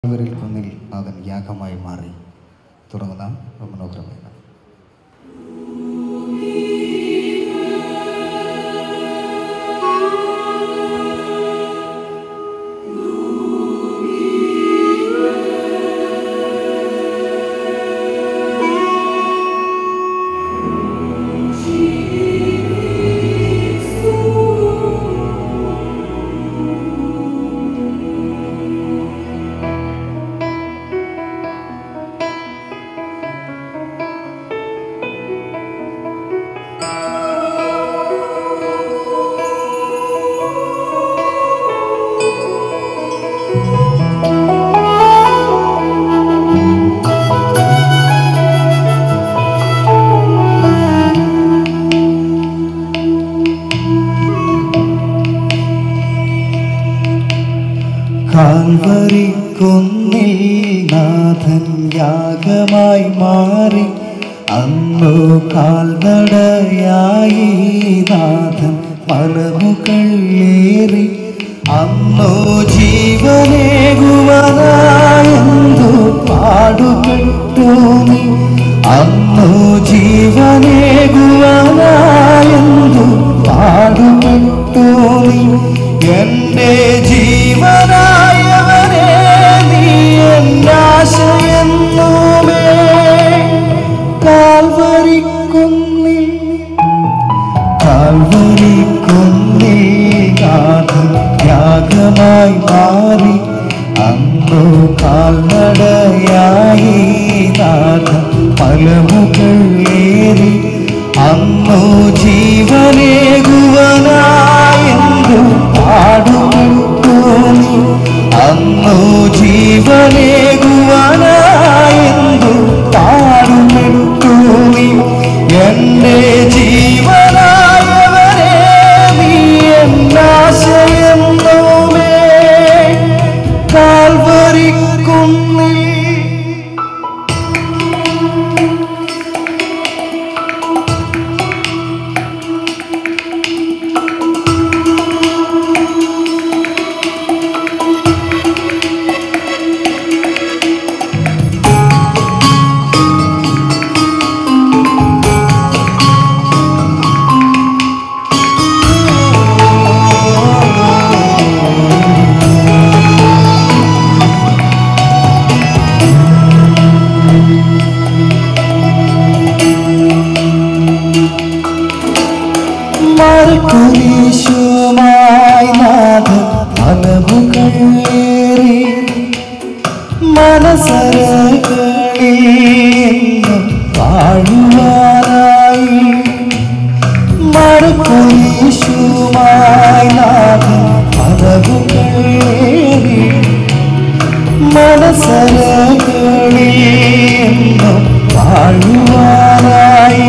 കാൽവരിൽ കുന്നിൽ നാഥൻ യാഗമായി മാറി തുടങ്ങുന്ന മനോഹരമായ കാൽവരി കുന്നിൽ നാഥൻ യാഗമായി മാറി അന്നു കാൽനടയായി നാഥൻ മലമുകളേറി അന്നു ജീവനേകുവനായെന്തു പാടുപെട്ടു നീ അന്നു ജീവനേകുവനായെന്തു പാടുപെട്ടു നീ എന്റെ ജീവനായവനെ നീ എന്നാശയെന്നുമേ കാൽവരിക്കുന്നിൽ കാൽവരിക്കുന്നിൽ നാഥൻ യാഗമായി മാറി അന്നു കാൽനടയായി നാഥൻ മലമുകളേറി അന്നു ജീവനേകുവനായെന്തു പാടുപെട്ടു നീ അന്നു ജീവനേകുവനായെന്തു പാടുപെട്ടു നീ എന്റെ ജീവനായവരെ നീ എന്നാശയെന്നുമേ കാൽവരിക്കുന്നിൽ മർക്കുരീശുമായി നാഥൻ മലമുകളേറി മനസരകളിൽ എന്നും വാഴുവാനായി മർക്കുരീശുമായി നാഥൻ മലമുകളേറി മനസരകളിൽ എന്നും വാഴുവാനായി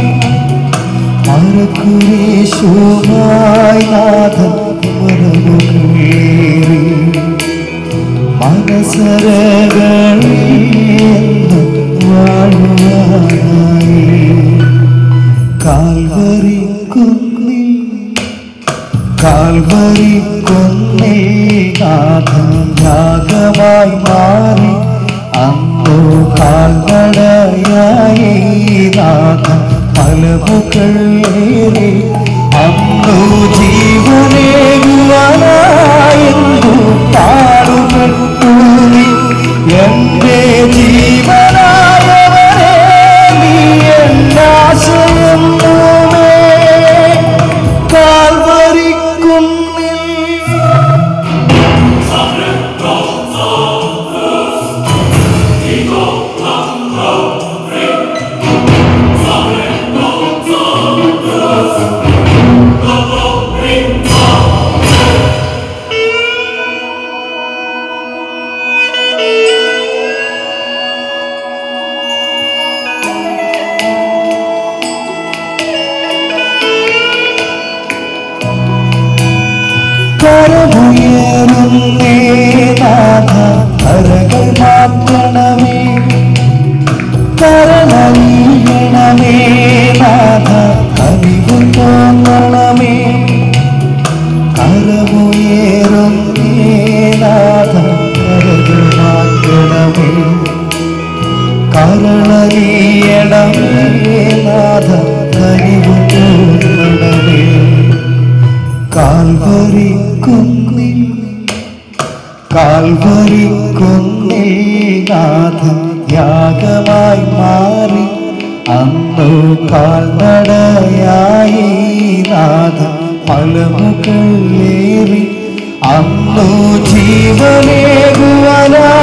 മറക്കുരേശുമായി നാഥൻ മരമുകളേറി മനസരകളിൽ വാഴുവാനായി കാൽവരി കുന്നിൽ കാൽവരി കുന്നിൽ നാഥൻ യാഗമായി മാറി അന്നു കാൽനടയായി നാഥൻ മലമുകളേറി അന്നു ജീവനേകുവാനായെന്തു പാടുപെട്ടു നീ എന്റെ ജീവനായവരെ നീ എന്നാശയെന്നുമേ കാൽവരിക്കുന്നിൽ കാൽവരി കുന്നിൽ കാൽവരി കുന്നിൽ നാഥൻ യാഗമായി മാറി അന്നു കാൽനടയായി നാഥൻ മലമുകളേറി അന്നു ജീവനേകുവനായി